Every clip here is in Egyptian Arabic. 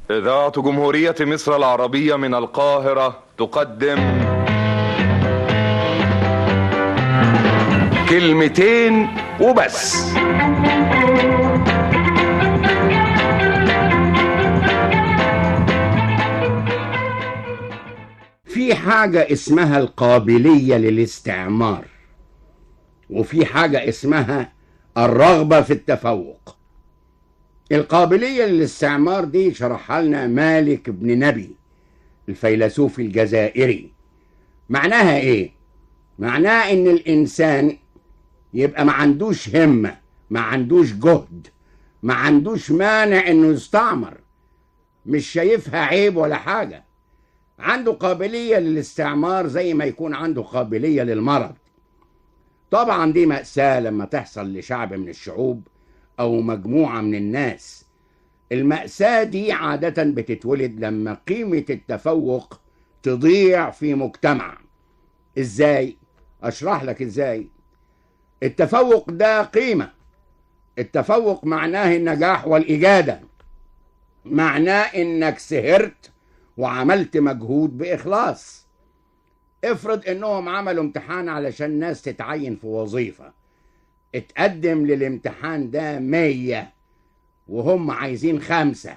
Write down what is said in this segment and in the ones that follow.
إذاعة جمهورية مصر العربية من القاهرة تقدم كلمتين وبس في حاجة اسمها القابلية للاستعمار وفي حاجة اسمها الرغبة في التفوق القابلية للاستعمار دي شرحها لنا مالك بن نبي الفيلسوف الجزائري معناها ايه معناها ان الانسان يبقى ما عندوش همة ما عندوش جهد ما عندوش مانع انه يستعمر مش شايفها عيب ولا حاجة عنده قابلية للاستعمار زي ما يكون عنده قابلية للمرض طبعا دي مأساة لما تحصل لشعب من الشعوب أو مجموعة من الناس المأساة دي عادة بتتولد لما قيمة التفوق تضيع في مجتمع ازاي اشرح لك ازاي التفوق ده قيمة التفوق معناه النجاح والإجادة معناه انك سهرت وعملت مجهود بإخلاص افرض انهم عملوا امتحان علشان ناس تتعين في وظيفة اتقدم للامتحان ده مية وهم عايزين خمسة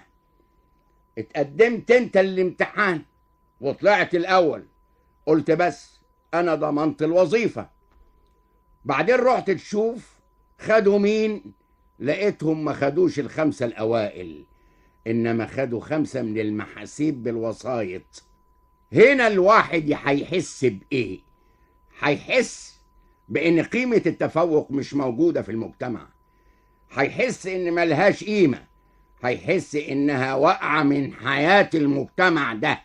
اتقدمت انت للامتحان وطلعت الاول قلت بس انا ضمنت الوظيفة بعدين رحت تشوف خدوا مين لقيتهم ما خدوش الخمسة الاوائل انما خدوا خمسة من المحاسيب بالوسايط هنا الواحد هيحس بايه هيحس بان قيمة التفوق مش موجودة في المجتمع هيحس ان ملهاش قيمة هيحس انها واقعة من حياة المجتمع ده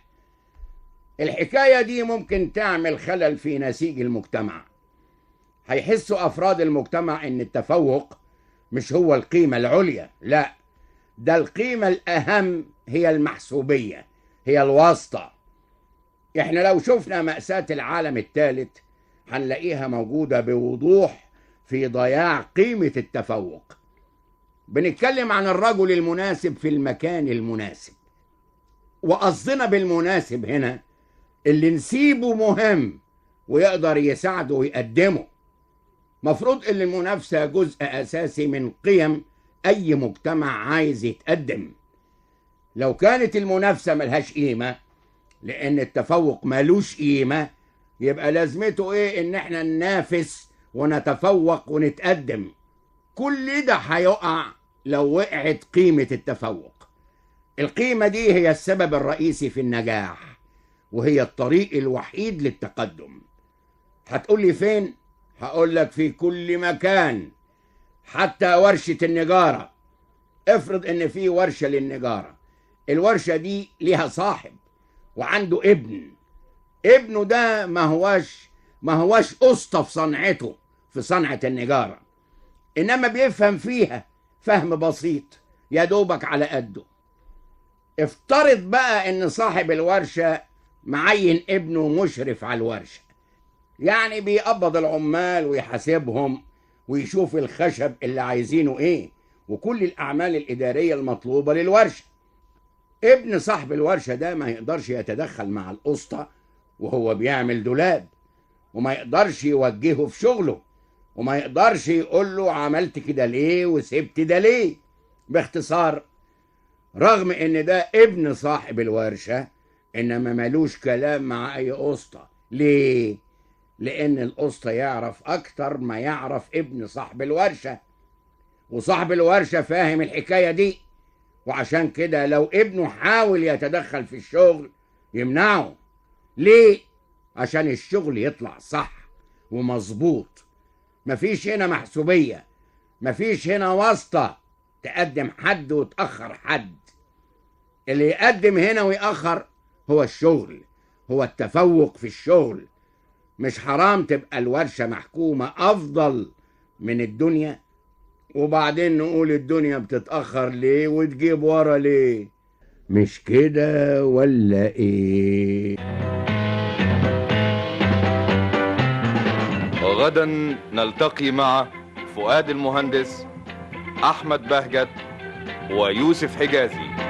الحكاية دي ممكن تعمل خلل في نسيج المجتمع هيحسوا افراد المجتمع ان التفوق مش هو القيمة العليا لا ده القيمة الأهم هي المحسوبية هي الواسطة احنا لو شفنا مأساة العالم الثالث هنلاقيها موجودة بوضوح في ضياع قيمة التفوق بنتكلم عن الرجل المناسب في المكان المناسب وقصدنا بالمناسب هنا اللي نسيبه مهم ويقدر يساعده ويقدمه مفروض ان المنافسة جزء اساسي من قيم اي مجتمع عايز يتقدم لو كانت المنافسة ملهاش قيمة لان التفوق ملوش قيمة يبقى لازمته ايه ان احنا ننافس ونتفوق ونتقدم كل ده هيقع لو وقعت قيمة التفوق القيمة دي هي السبب الرئيسي في النجاح وهي الطريق الوحيد للتقدم هتقول لي فين هقول لك في كل مكان حتى ورشة النجارة افرض ان في ورشة للنجارة الورشة دي ليها صاحب وعنده ابن ابنه ده ما هواش ما هواش اسطى في صنعته في صنعة النجارة انما بيفهم فيها فهم بسيط يا دوبك على قده افترض بقى ان صاحب الورشة معين ابنه مشرف على الورشة يعني بيقبض العمال ويحاسبهم ويشوف الخشب اللي عايزينه ايه وكل الاعمال الاداريه المطلوبه للورشه ابن صاحب الورشه ده ما يقدرش يتدخل مع الاسطى وهو بيعمل دولاب وما يقدرش يوجهه في شغله وما يقدرش يقول له عملت كده ليه وسبت ده ليه باختصار رغم ان ده ابن صاحب الورشه انما ملوش كلام مع اي اسطى ليه لان الاسطى يعرف اكتر ما يعرف ابن صاحب الورشه وصاحب الورشه فاهم الحكايه دي وعشان كده لو ابنه حاول يتدخل في الشغل يمنعه ليه عشان الشغل يطلع صح ومظبوط مفيش هنا محسوبيه مفيش هنا واسطه تقدم حد وتاخر حد اللي يقدم هنا ويأخر هو الشغل هو التفوق في الشغل مش حرام تبقى الورشة محكومة أفضل من الدنيا وبعدين نقول الدنيا بتتأخر ليه وتجيب ورا ليه مش كده ولا ايه غدا نلتقي مع فؤاد المهندس أحمد بهجت ويوسف حجازي